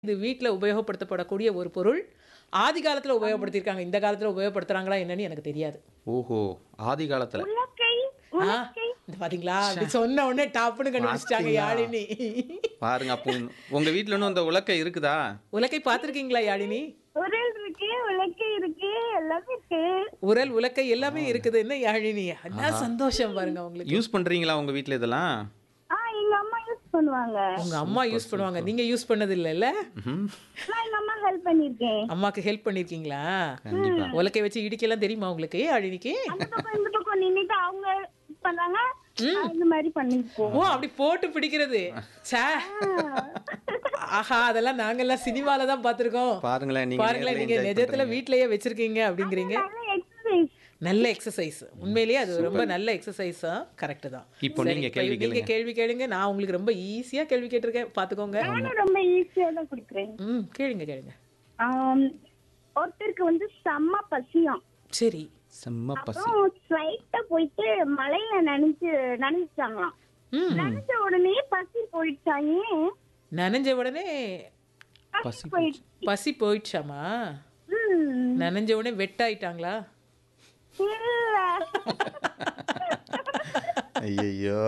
இது வீட்ல உபயோகப்படுத்தப்படக்கூடிய ஒரு பொருள். ஆதி காலத்துல உபயோகப்படுத்தியிருக்காங்க. இந்த காலத்துல உபயோகப்படுத்துறாங்களா என்னன்னு எனக்கு தெரியாது. ஓஹோ! ஆதி காலத்துல. உலக்கை ஆ, உலக்கை இந்த பாத்தீங்களா? அப்படி சொன்ன உடனே டாப்னு கண்டுபிடிச்சிட்டாங்க பாத்தீங்களா? யாழினி. பாருங்க அப்போ உங்க வீட்ல இன்னும் அந்த உலக்கை இருக்குதா? உலக்கை பார்த்திருக்கீங்களா யாழினி? உரல் இருக்கு உலக்கை இருக்கு எல்லாமே இருக்கு உரல், உலக்கை எல்லாமே இருக்குது. என்ன யாழினி? என்ன சந்தோஷம் பாருங்க உங்களுக்கு. யூஸ் பண்றீங்களா உங்க வீட்ல இதெல்லாம்? ஆ எங்க அம்மா யூஸ் பண்ணுவாங்க உங்க அம்மா யூஸ் பண்ணுவாங்க. நீங்க யூஸ் பண்ணது இல்லைல்ல? ம்ஹும். நான் எங்க அம்மா ஹெல்ப் பண்ணிருக்கேன் அம்மாக்கு ஹெல்ப் பண்ணிருக்கீங்களா? கண்டிப்பா. உலக்கை வச்சு இடிக்கலாம் தெரியுமா உங்களுக்கு யாழினிக்கு? அந்த பக்கம் இந்த பக்கம் நின்னுட்டு அவங்க யூஸ் பண்ணாங்க நான் இந்த மாதிரி பண்ணிருக்கோம் ஓ அப்படி போட்டு பிடிக்கிறது. ச்சே. ஆஹா அதெல்லாம் நாங்கெல்லாம் சினிமால தான் பார்த்திருக்கோம். பாருங்களேன் நீங்க பாருங்களேன் நேர்ல நீங்க enjoy நிஜத்துல பண்றீங்க. வீட்லயே வச்சிருக்கீங்க அப்படிங்கிறீங்க. நல்ல எக்ஸசைஸ் நல்ல எக்ஸசைஸ். உண்மையிலேயே அது ரொம்ப நல்ல எக்ஸசைஸ் கரெக்ட் தான். இப்போ சரி, நீங்க இப்ப கேள்வி நீங்க கேளுங்க. கேள்வி கேளுங்க. நான் உங்களுக்கு ரொம்ப ஈஸியா கேள்வி கேட்டிருக்கேன். பாத்துக்கோங்க. நானும் ரொம்ப ஈஸியா தான் குடுக்குறேன் ம் கேளுங்க கேளுங்க. ஆம், ஒருத்தருக்கு வந்து செம்ம பசியாம் சரி. செம்ம பசி. அப்புறம் ஸ்ட்ரைட்டா போயிட்டு மலையில நனைஞ்சு நனைஞ்சாங்களாம் ம் நனைஞ்ச உடனே பசி போயிடுச்சாங்க நனைஞ்ச உடனே பசி பசி போயிடுச்சு பசி போயிடுச்சாமா? ம், நனைஞ்ச உடனே வெட்டாயிட்டாங்களா? இல்ல ஐயையோ.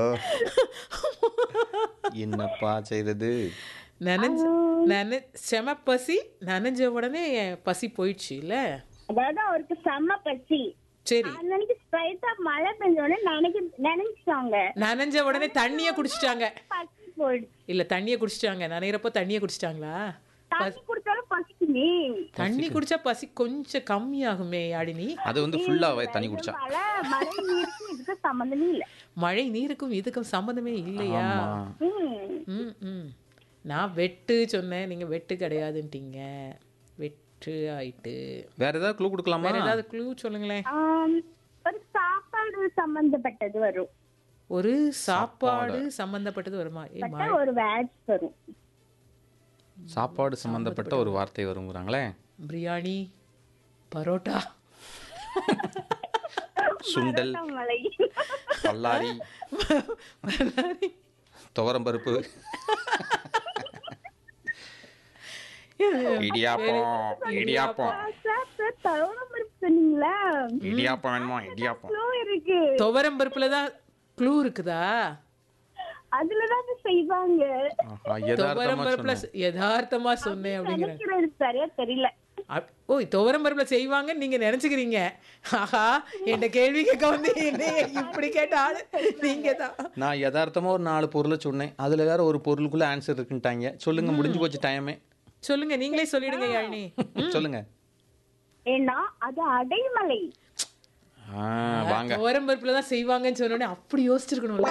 என்னப்பா செய்றது? நனைஞ்ச நனை செம பசி நனைஞ்ச உடனே பசி போயிடுச்சு இல்ல? அதாவது அவருக்கு செம்ம பசி சரி. அன்னைக்கு ஸ்ட்ரைட்டா மழை பெஞ்ச உடனே நினைக்க நினைச்சாங்க நனைஞ்ச உடனே தண்ணிய குடிச்சிட்டாங்க. பசி போயிடுச்சு இல்ல தண்ணிய குடிச்சிட்டாங்க. நனையிறப்ப தண்ணிய குடிச்சிட்டாங்களா? தண்ணி குடிச்சாலும் பசிக்குமே தண்ணி குடிச்சா பசி கொஞ்சம் கம்மியாகுமே யாழினி. அது வந்து ஃபுல்லாவே தண்ணி குடிச்சா. மழை மழை நீருக்கு இதுக்கு சம்மந்தமே இல்ல மழை நீருக்கும் இதுக்கும் சம்மந்தமே இல்லையா? ஆமா. ம். ம் ம் நான் வெட்டு சொன்னேன் நீங்க வெட்டு கிடையாதுன்ட்டீங்க. வெட்டு ஆயிட்டு. வேற ஏதாவது க்ளூ கொடுக்கலாமா? வேற ஏதாவது க்ளூ சொல்லுங்களேன். ஆம், ஒரு சாப்பாடு சம்பந்தப்பட்டது வரும் ஒரு சாப்பாடு சம்பந்தப்பட்டது வருமா? ஏய் பட்ட ஒரு வேர்ட்ஸ் வரும் சாப்பாடு சம்பந்தப்பட்ட ஒரு வார்த்தை வருங்கிறாங்களே. பிரியாணி பரோட்டா சுண்டல், மலை பல்லாரி, துவரம்பருப்பு, இடியாப்பம், இடியாப்பம், சார் சார் தவணை பருப்பு சொன்னீங்களா இடியாப்பம் வேணுமா? இடியாப்பம். க்ளூ இருக்கு துவரம் பருப்புல தான் க்ளூ இருக்குதா? அதுலதான் அது செய்வாங்க ஆஹா, துவரம் யதார்த்தமா பருப்புல சொன்னேன். யதார்த்தமா சொன்னேன் அப்படிங்கிற நினைக்கிறது சரியா தெரியல அப்- ஓ துவரம் பருப்புல செய்வாங்கன்னு நீங்க நினைச்சுக்கிறீங்க ஆஹா என் கேள்வி கேட்க வந்து என்ன இப்படி கேட்ட ஆளு நீங்க தான் நான் யதார்த்தமா ஒரு நாலு பொருளை சொன்னேன் அதுல வேற ஒரு பொருளுக்குள்ள ஆன்சர் இருக்குன்ட்டாங்க சொல்லுங்க முடிஞ்சு போச்சு டைமே சொல்லுங்க நீங்களே சொல்லிடுங்க யாழினி சொல்லுங்க ஏன்னா அது அடைமலை ஆ, வாங்க துவரம் பருப்புல தான் செய்வாங்கன்னு சொன்ன உடனே அப்படி யோசிச்சிருக்கணும்ல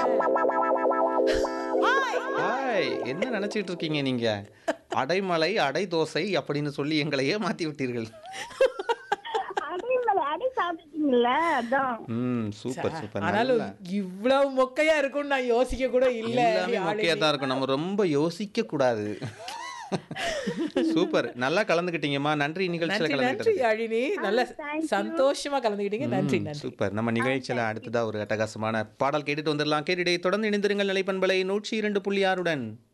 ஹாய் என்ன நினைச்சிட்டு இருக்கீங்க நீங்க அடைமலை அடை தோசை அப்படின்னு சொல்லி எங்களை ஏமாத்தி விட்டீர்கள் அடைமலை அடை சாப்பிட்டீங்கல்ல அதான் ம் சூப்பர் சூப்பர் ஆனாலும் இவ்வளவு மொக்கையா இருக்கும்னு நான் யோசிக்க கூட இல்ல எல்லாமே மொக்கையா தான் இருக்கும் நம்ம ரொம்ப யோசிக்க கூடாது சூப்பர் நல்லா கலந்துக்கிட்டீங்கம்மா நன்றி நிகழ்ச்சியில நன்றி நன்றி கலந்துக்கிட்டது யாழினி நல்ல thank you. சந்தோஷமா கலந்துக்கிட்டீங்க நன்றி நன்றி சூப்பர் நம்ம நிகழ்ச்சியில அடுத்ததா ஒரு அட்டகாசமான பாடல் கேட்டுட்டு வந்துடலாம் கேட்டுட்டே தொடர்ந்து இணைந்திருங்கள் நிலைப்பண்பலை நூற்றி இரண்டு புள்ளி ஆறுடன்